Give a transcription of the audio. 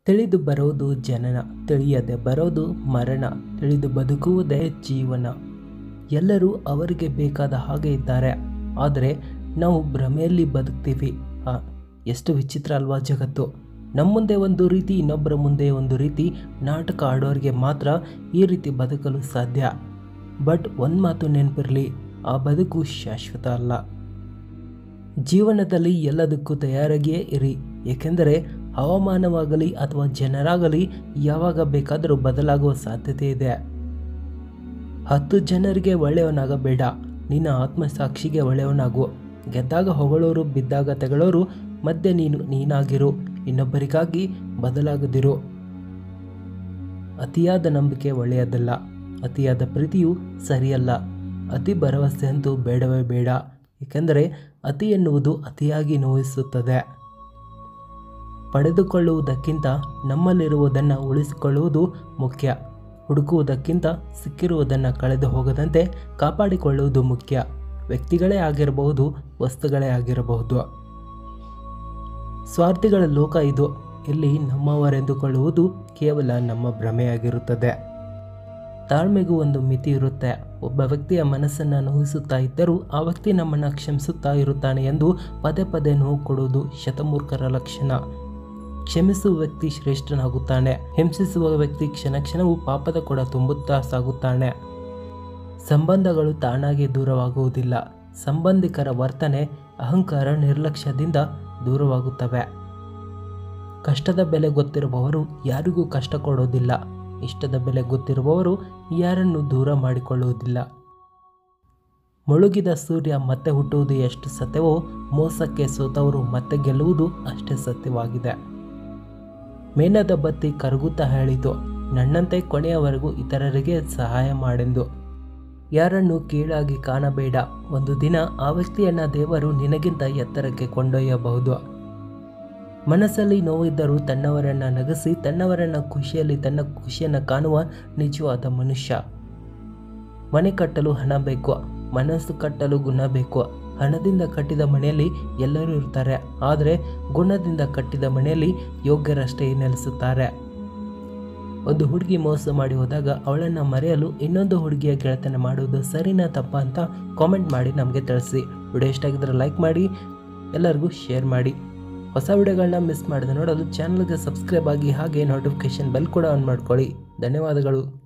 ತಿಳಿದು ಬರೋದು ಜನನ ತಿಳಿಯದೆ ಬರೋದು ಮರಣ ತಿಳಿದು ಬದುಕುವುದೇ ಜೀವನ ಎಲ್ಲರೂ ಅವರಿಗೆ ಬೇಕಾದ ಹಾಗೆ ಇದ್ದಾರೆ ಆದರೆ ನಾವು ಭ್ರಮೆಯಲ್ಲಿ ಬದುಕ್ತೀವಿ ಆ, ಎಷ್ಟು ವಿಚಿತ್ರ ಅಲ್ವಾ ಜಗತ್ತು ನಮ್ಮ ಮುಂದೆ ಒಂದು ರೀತಿ ಇನ್ನೊಬ್ಬರ ಮುಂದೆ ಒಂದು ರೀತಿ ನಾಟಕ ಆಡೋರಿಗೆ ಮಾತ್ರ ಈ ರೀತಿ ಬದುಕಲು ಸಾಧ್ಯ ಬಟ್ ಒಂದು ಮಾತು ನೆನಪಿರಲಿ ಆ ಬದುಕು ಶಾಶ್ವತ ಅಲ್ಲ ಜೀವನದಲ್ಲಿ ಎಲ್ಲದಕ್ಕೂ ತಯಾರಾಗಿಯೇ ಇರಿ ಏಕೆಂದರೆ ಹವಾಮಾನವಾಗಲಿ ಅಥವಾ ಜನರಾಗಲಿ ಯಾವಾಗ ಬೇಕಾದರೂ ಬದಲಾಗುವ ಸಾಧ್ಯತೆ ಇದೆ ಹತ್ತು ಜನರಿಗೆ ಒಳ್ಳೆಯವನಾಗಬೇಡ ನಿನ್ನ ಆತ್ಮಸಾಕ್ಷಿಗೆ ಒಳ್ಳೆಯವನಾಗು ಗೆದ್ದಾಗ ಹೊಗಳೋರು ಬಿದ್ದಾಗ ತೆಗಳೋರು ಮಧ್ಯೆ ನೀನು ನೀನಾಗಿರು ಇನ್ನೊಬ್ಬರಿಗಾಗಿ ಬದಲಾಗದಿರು ಅತಿಯಾದ ನಂಬಿಕೆ ಒಳ್ಳೆಯದಲ್ಲ ಅತಿಯಾದ ಪ್ರೀತಿಯು ಸರಿಯಲ್ಲ ಅತಿ ಭರವಸೆ ಅಂತೂ ಬೇಡವೇ ಬೇಡ ಏಕೆಂದರೆ ಅತಿ ಎನ್ನುವುದು ಅತಿಯಾಗಿ ನೋಯಿಸುತ್ತದೆ ಪಡೆದುಕೊಳ್ಳುವುದಕ್ಕಿಂತ ನಮ್ಮಲ್ಲಿರುವುದನ್ನು ಉಳಿಸಿಕೊಳ್ಳುವುದು ಮುಖ್ಯ ಹುಡುಕುವುದಕ್ಕಿಂತ ಸಿಕ್ಕಿರುವುದನ್ನು ಕಳೆದು ಹೋಗದಂತೆ ಕಾಪಾಡಿಕೊಳ್ಳುವುದು ಮುಖ್ಯ ವ್ಯಕ್ತಿಗಳೇ ಆಗಿರಬಹುದು ವಸ್ತುಗಳೇ ಆಗಿರಬಹುದು ಸ್ವಾರ್ಥಿಗಳ ಲೋಕ ಇದು ಇಲ್ಲಿ ನಮ್ಮವರೆಂದುಕೊಳ್ಳುವುದು ಕೇವಲ ನಮ್ಮ ಭ್ರಮೆಯಾಗಿರುತ್ತದೆ ತಾಳ್ಮೆಗೂ ಒಂದು ಮಿತಿ ಇರುತ್ತೆ ಒಬ್ಬ ವ್ಯಕ್ತಿಯ ಮನಸ್ಸನ್ನು ನೋಯಿಸುತ್ತಾ ಇದ್ದರೂ ಆ ವ್ಯಕ್ತಿ ನಮ್ಮನ್ನು ಕ್ಷಮಿಸುತ್ತಾ ಇರುತ್ತಾನೆ ಎಂದು ಪದೇ ಪದೇ ನೋವು ಕೊಡುವುದು ಶತಮೂರ್ಖರ ಲಕ್ಷಣ ಕ್ಷಮಿಸುವ ವ್ಯಕ್ತಿ ಶ್ರೇಷ್ಠನಾಗುತ್ತಾನೆ ಹಿಂಸಿಸುವ ವ್ಯಕ್ತಿ ಕ್ಷಣ ಕ್ಷಣವೂ ಪಾಪದ ಕೊಡ ತುಂಬುತ್ತಾ ಸಾಗುತ್ತಾನೆ ಸಂಬಂಧಗಳು ತಾನಾಗಿ ದೂರವಾಗುವುದಿಲ್ಲ ಸಂಬಂಧಿಕರ ವರ್ತನೆ ಅಹಂಕಾರ ನಿರ್ಲಕ್ಷ್ಯದಿಂದ ದೂರವಾಗುತ್ತವೆ ಕಷ್ಟದ ಬೆಲೆ ಗೊತ್ತಿರುವವರು ಯಾರಿಗೂ ಕಷ್ಟ ಕೊಡೋದಿಲ್ಲ ಇಷ್ಟದ ಬೆಲೆ ಗೊತ್ತಿರುವವರು ಯಾರನ್ನು ದೂರ ಮಾಡಿಕೊಳ್ಳುವುದಿಲ್ಲ ಮುಳುಗಿದ ಸೂರ್ಯ ಮತ್ತೆ ಹುಟ್ಟುವುದು ಎಷ್ಟು ಸತ್ಯವೋ ಮೋಸಕ್ಕೆ ಸೋತವರು ಮತ್ತೆ ಗೆಲ್ಲುವುದು ಅಷ್ಟೇ ಸತ್ಯವಾಗಿದೆ ಮೇನದ ಬತ್ತಿ ಕರಗುತ್ತಾ ಹೇಳಿತು ನನ್ನಂತೆ ಕೊನೆಯವರೆಗೂ ಇತರರಿಗೆ ಸಹಾಯ ಮಾಡೆಂದು ಯಾರನ್ನು ಕೀಳಾಗಿ ಕಾಣಬೇಡ ಒಂದು ದಿನ ಆ ವ್ಯಕ್ತಿಯನ್ನ ದೇವರು ನಿನಗಿಂತ ಎತ್ತರಕ್ಕೆ ಕೊಂಡೊಯ್ಯಬಹುದು ಮನಸ್ಸಲ್ಲಿ ನೋವಿದ್ದರೂ ತನ್ನವರನ್ನ ನಗಿಸಿ ತನ್ನವರನ್ನ ಖುಷಿಯಲ್ಲಿ ತನ್ನ ಖುಷಿಯನ್ನು ಕಾಣುವ ನಿಜವಾದ ಮನುಷ್ಯ ಮನೆ ಕಟ್ಟಲು ಹಣ ಬೇಕು ಮನಸ್ಸು ಕಟ್ಟಲು ಗುಣ ಬೇಕು ಹಣದಿಂದ ಕಟ್ಟಿದ ಮನೆಯಲ್ಲಿ ಎಲ್ಲರೂ ಇರ್ತಾರೆ ಆದರೆ ಗುಣದಿಂದ ಕಟ್ಟಿದ ಮನೆಯಲ್ಲಿ ಯೋಗ್ಯರಷ್ಟೇ ನೆಲೆಸುತ್ತಾರೆ ಒಂದು ಹುಡುಗಿ ಮೋಸ ಮಾಡಿ ಹೋದಾಗ ಅವಳನ್ನು ಮರೆಯಲು ಇನ್ನೊಂದು ಹುಡುಗಿಯ ಗೆಳೆತನ ಮಾಡುವುದು ಸರಿನಾ ತಪ್ಪ ಅಂತ ಕಾಮೆಂಟ್ ಮಾಡಿ ನಮಗೆ ತಿಳಿಸಿ ವಿಡಿಯೋ ಇಷ್ಟ ಆಗಿದ್ರೆ ಲೈಕ್ ಮಾಡಿ ಎಲ್ಲರಿಗೂ ಶೇರ್ ಮಾಡಿ ಹೊಸ ವಿಡಿಯೋಗಳನ್ನ ಮಿಸ್ ಮಾಡದೆ ನೋಡಲು ಚಾನಲ್ಗೆ ಸಬ್ಸ್ಕ್ರೈಬ್ ಆಗಿ ಹಾಗೆ ನೋಟಿಫಿಕೇಶನ್ ಬೆಲ್ ಕೂಡ ಆನ್ ಮಾಡ್ಕೊಳ್ಳಿ ಧನ್ಯವಾದಗಳು